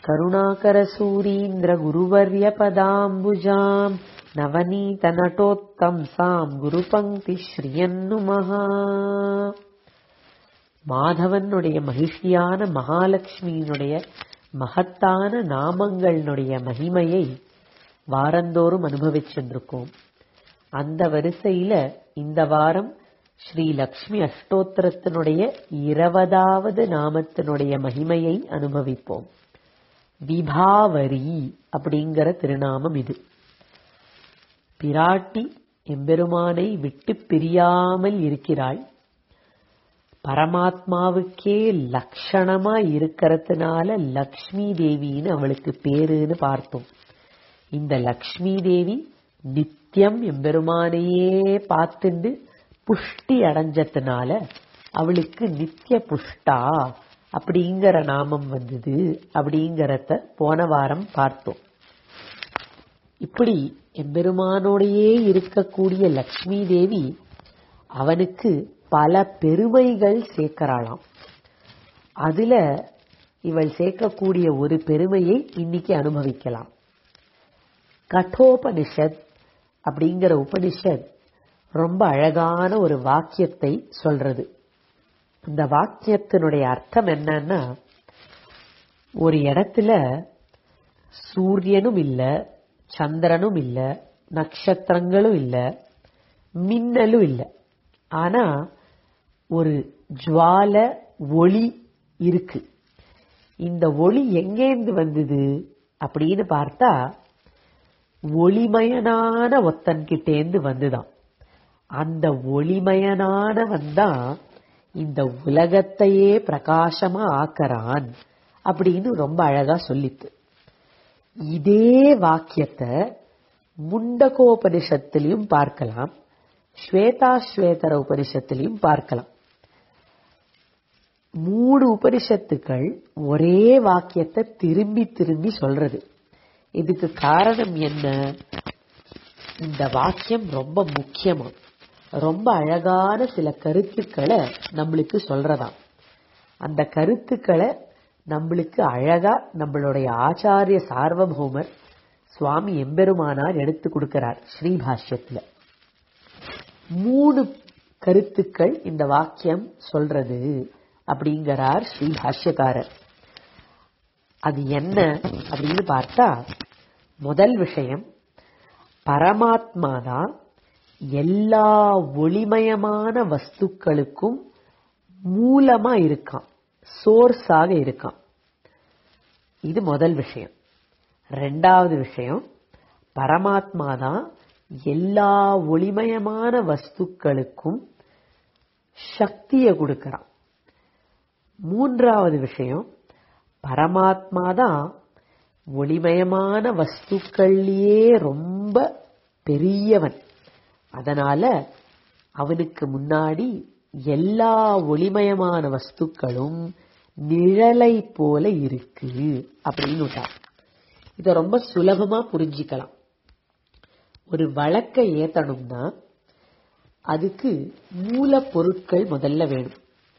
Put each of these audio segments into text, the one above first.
करुणाकरसूरीन्द्रगुरुवर्यपदाम्बुजाम् நவநீதநட்டோத்தம்சாம் குருபங்கி ஸ்ரீயன்னுமஹா மாதவனுடைய மகிழ்ச்சியான மகாலட்சுமியினுடைய மகத்தான நாமங்களினுடைய மகிமையை வாரந்தோறும் அனுபவிச்சுருக்கோம் அந்த வரிசையில இந்த வாரம் ஸ்ரீ லக்ஷ்மி அஷ்டோத்திரத்தினுடைய இருபதாவது நாமத்தினுடைய மகிமையை அனுபவிப்போம் விபாவரி அப்படிங்கிற திருநாமம் இது பிராட்டி எம்பெருமானை விட்டு பிரியாமல் இருக்கிறாள் பரமாத்மாவுக்கே லட்சணமா இருக்கிறதுனால லக்ஷ்மி தேவின்னு அவளுக்கு பேருன்னு பார்த்தோம் இந்த லக்ஷ்மி தேவி நித்தியம் எம்பெருமானையே பார்த்துண்டு புஷ்டி அடைஞ்சதுனால அவளுக்கு நித்திய புஷ்டா அப்படிங்கிற நாமம் வந்தது அப்படிங்கறத போன வாரம் பார்த்தோம் இப்படி எம்பெருமானோடையே இருக்கக்கூடிய லக்ஷ்மி தேவி அவனுக்கு பல பெருமைகள் சேர்க்கிறாளாம் அதுல இவள் சேர்க்கக்கூடிய ஒரு பெருமையை இன்னைக்கு அனுபவிக்கலாம் கட்டோபனிஷத் அப்படிங்கிற உபனிஷத் ரொம்ப அழகான ஒரு வாக்கியத்தை சொல்றது இந்த வாக்கியத்தினுடைய அர்த்தம் என்னன்னா ஒரு இடத்துல சூரியனும் இல்ல சந்திரனும் இல்ல நட்சத்திரங்களும் இல்ல மின்னலும் இல்ல ஆனா ஒரு ஜுவால ஒளி இருக்கு இந்த ஒளி எங்கேந்து வந்தது அப்படின்னு பார்த்தா ஒளிமயனான ஒத்தன்கிட்டேந்து வந்துதான் அந்த ஒளிமயனானவன் தான் இந்த உலகத்தையே பிரகாசமா ஆக்கறான் அப்படின்னு ரொம்ப அழகா சொல்லித்து இதே வாக்கியத்தை முண்டகோபனிஷத்திலையும் பார்க்கலாம் ஸ்வேதாஸ்வேதர உபனிஷத்திலையும் பார்க்கலாம் மூணு உபனிஷத்துக்கள் ஒரே வாக்கியத்தை திரும்பி திரும்பி சொல்றது இதுக்கு காரணம் என்ன இந்த வாக்கியம் ரொம்ப முக்கியமா ரொம்ப அழகான சில கருத்துக்களை நம்மளுக்கு சொல்றதாம் அந்த கருத்துக்களை நம்மளுக்கு அழகா நம்மளுடைய ஆச்சாரிய சார்வபௌமர் சுவாமி எம்பெருமானார் எடுத்து கொடுக்கிறார் ஸ்ரீபாஷ்யத்துல மூணு கருத்துக்கள் இந்த வாக்கியம் சொல்றது அப்படிங்கிறார் ஸ்ரீ பாஷ்யக்காரர் அது என்ன அப்படின்னு பார்த்தா முதல் விஷயம் பரமாத்மா தான் எல்லா ஒளிமயமான வஸ்துக்களுக்கும் மூலமா இருக்கான் சோர்ஸாக இருக்கான் இது முதல் விஷயம் ரெண்டாவது விஷயம் பரமாத்மா தான் எல்லா ஒளிமயமான வஸ்துக்களுக்கும் சக்தியை கொடுக்கறான் மூன்றாவது விஷயம் பரமாத்மா தான் ஒளிமயமான வஸ்துக்கள்லயே ரொம்ப பெரியவன் அதனால அவனுக்கு முன்னாடி எல்லா ஒளிமயமான வஸ்துக்களும் நிழலை போல இருக்கு அப்படின்னு இத ரொம்ப சுலபமா புரிஞ்சிக்கலாம் ஒரு வழக்கை ஏத்தணும்னா அதுக்கு மூலப்பொருட்கள் முதல்ல வேணும்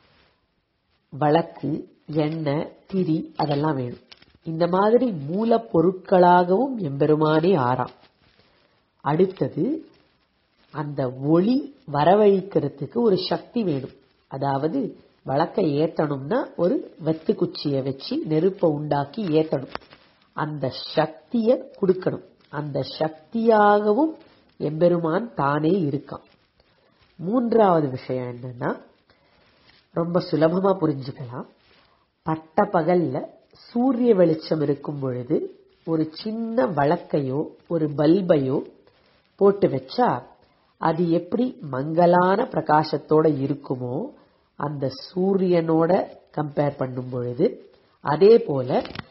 வழக்கு எண்ணெய் திரி அதெல்லாம் வேணும் இந்த மாதிரி மூலப்பொருட்களாகவும் எம்பெருமானே ஆறாம் அடுத்தது அந்த ஒளி வரவழைக்கிறதுக்கு ஒரு சக்தி வேணும் அதாவது வழக்கை ஏத்தணும்னா ஒரு வெத்து குச்சியை வச்சு நெருப்பை உண்டாக்கி ஏத்தணும் அந்த சக்தியை கொடுக்கணும் அந்த சக்தியாகவும் எம்பெருமான் தானே இருக்கான் மூன்றாவது விஷயம் என்னன்னா ரொம்ப சுலபமா புரிஞ்சுக்கலாம் பட்ட பகல்ல சூரிய வெளிச்சம் இருக்கும் பொழுது ஒரு சின்ன வழக்கையோ ஒரு பல்பையோ போட்டு வச்சா அது எப்படி மங்கலான பிரகாசத்தோட இருக்குமோ அந்த சூரியனோட கம்பேர் பண்ணும் பொழுது அதே போல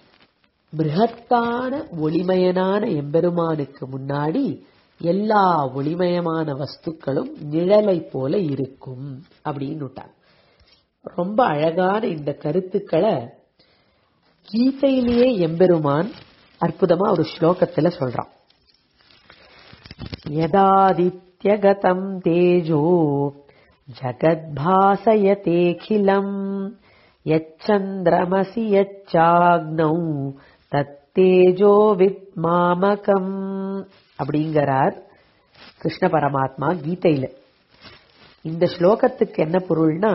பிருகத்தான ஒளிமயனான எம்பெருமானுக்கு முன்னாடி எல்லா ஒளிமயமான வஸ்துக்களும் நிழலை போல இருக்கும் அப்படின்னு ரொம்ப அழகான இந்த கருத்துக்களை கீதையிலேயே எம்பெருமான் அற்புதமா ஒரு ஸ்லோகத்துல சொல்றான் யதாதித்யகதம் தேஜோ ஜகத்பாசயதேகிலம் யச்சந்திரமசி யச்சாக்னௌ தத்தேஜோ வித்மாமகம் அப்படிங்கிறார் கிருஷ்ண பரமாத்மா கீதையில இந்த ஸ்லோகத்துக்கு என்ன பொருள்னா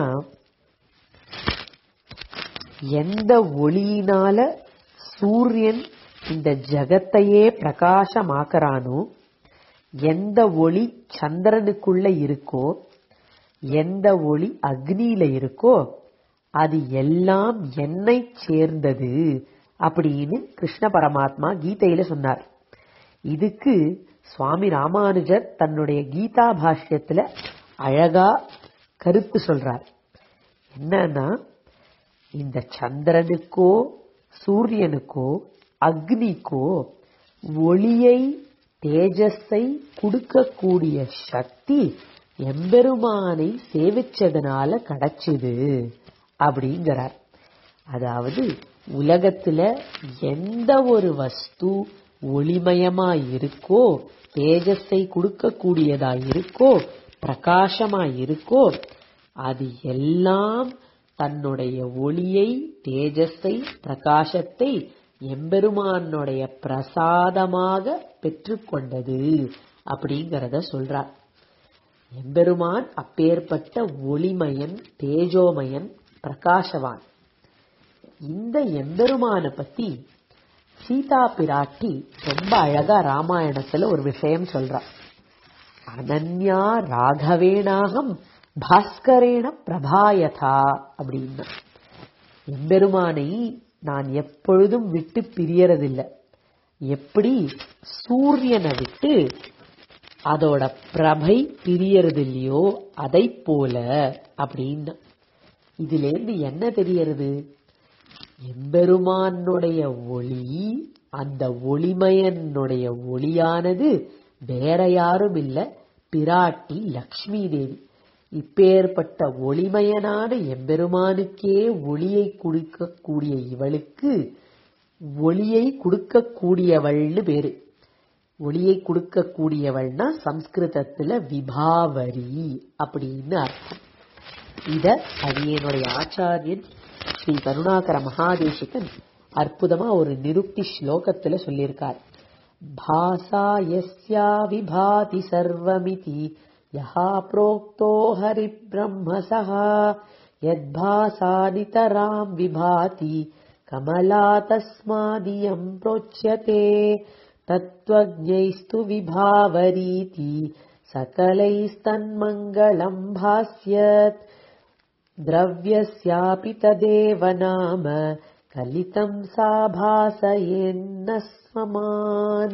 எந்த ஒளியினால சூரியன் இந்த ஜகத்தையே பிரகாசமாக்கறானோ எந்த ஒளி சந்திரனுக்குள்ள இருக்கோ எந்த ஒளி அக்னியில இருக்கோ அது எல்லாம் என்னை சேர்ந்தது அப்படின்னு கிருஷ்ண பரமாத்மா கீதையில சொன்னார் இதுக்கு சுவாமி ராமானுஜர் தன்னுடைய கீதா பாஷ்யத்துல அழகா கருத்து சொல்றார் என்னன்னா இந்த சந்திரனுக்கோ சூரியனுக்கோ அக்னிக்கோ ஒளியை தேஜஸை கொடுக்கக்கூடிய சக்தி எம்பெருமானை சேவிச்சதுனால கிடைச்சுது அப்படிங்கிறார் அதாவது உலகத்துல எந்த ஒரு வஸ்து ஒளிமயமா இருக்கோ தேஜஸை கொடுக்கக்கூடியதா இருக்கோ பிரகாசமா இருக்கோ அது எல்லாம் தன்னுடைய ஒளியை தேஜஸை பிரகாசத்தை எம்பெருமானுடைய பிரசாதமாக பெற்றுக்கொண்டது அப்படிங்கறத சொல்றார் எம்பெருமான் அப்பேற்பட்ட ஒளிமயன் தேஜோமயன் பிரகாசவான் இந்த எம்பெருமான பத்தி சீதா பிராட்டி ரொம்ப அழகா ராமாயணத்துல ஒரு விஷயம் சொல்றா அனன்யா ராகவேணாகம் பாஸ்கரேண பிரபாயதா அப்படின்னா எம்பெருமானை நான் எப்பொழுதும் விட்டு பிரியறதில்லை எப்படி சூரியனை விட்டு அதோட பிரபை பிரியறது இல்லையோ அதை போல அப்படின்னு இதுல இருந்து என்ன தெரியறது எம்பெருமானுடைய ஒளி அந்த ஒளிமயனுடைய ஒளியானது வேற யாரும் இல்ல பிராட்டி லக்ஷ்மி தேவி இப்பேற்பட்ட ஒளிமயனான எம்பெருமானுக்கே ஒளியை கொடுக்கக்கூடிய இவளுக்கு ஒளியை கொடுக்கக்கூடியவள்னு பேரு ஒளியை கொடுக்கக்கூடியவள்னா சம்ஸ்கிருதத்துல விபாவரி அப்படின்னு அர்த்தம் இத அடியனுடைய ஆச்சாரியன் ஸ்ரீ கருணாகர மகாதேசிகன் அற்புதமா ஒரு நிருக்தி ஸ்லோகத்துல சொல்லியிருக்கார் பாசா யஸ்யா விபாதி சர்வமிதி யஹா प्रोक्तो हरिब्रह्मसः यद्भासा नितराम् विभाति कमला तस्मादियम् प्रोच्यते तत्त्वज्ञैस्तु विभावरीति सकलैस्तन्मङ्गलम् भास्यत् द्रव्यस्यापि तदेव नाम कलितम् सा भासयेन्न स्वमान्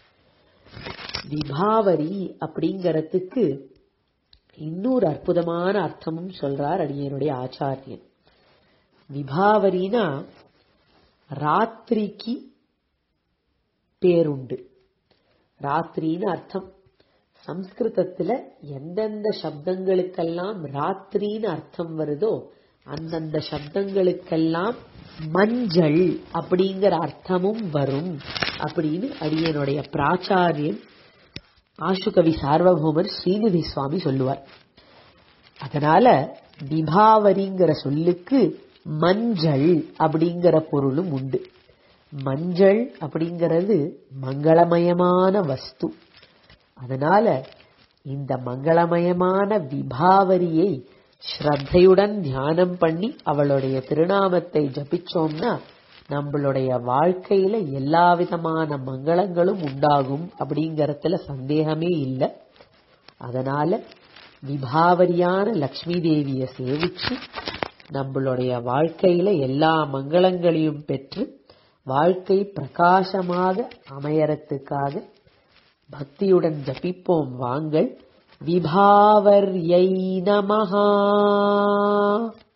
விபாவரி அப்படிங்கறதுக்கு இன்னொரு அற்புதமான அர்த்தமும் சொல்றார் அடியனுடைய ஆச்சாரியன் விபாவரினா ராத்திரிக்கு பேருண்டு ராத்திரின்னு அர்த்தம் சம்ஸ்கிருதத்துல எந்தெந்த சப்தங்களுக்கெல்லாம் ராத்திரின்னு அர்த்தம் வருதோ அந்தந்த சப்தங்களுக்கெல்லாம் மஞ்சள் அப்படிங்கிற அர்த்தமும் வரும் அப்படின்னு அடியனுடைய பிராச்சாரியன் ஆசுகவி சார்வபௌமர் ஸ்ரீநிதி சுவாமி சொல்லுவார் அதனால விபாவரிங்கிற சொல்லுக்கு மஞ்சள் அப்படிங்கிற பொருளும் உண்டு மஞ்சள் அப்படிங்கிறது மங்களமயமான வஸ்து அதனால இந்த மங்களமயமான விபாவரியை ஸ்ரத்தையுடன் தியானம் பண்ணி அவளுடைய திருநாமத்தை ஜபிச்சோம்னா நம்மளுடைய வாழ்க்கையில எல்லா விதமான மங்களங்களும் உண்டாகும் அப்படிங்கறதுல சந்தேகமே இல்லை அதனால விபாவரியான லக்ஷ்மி தேவிய சேவிச்சு நம்மளுடைய வாழ்க்கையில எல்லா மங்களங்களையும் பெற்று வாழ்க்கை பிரகாசமாக அமையறதுக்காக பக்தியுடன் ஜபிப்போம் வாங்கள் விபாவர்யை நமஹா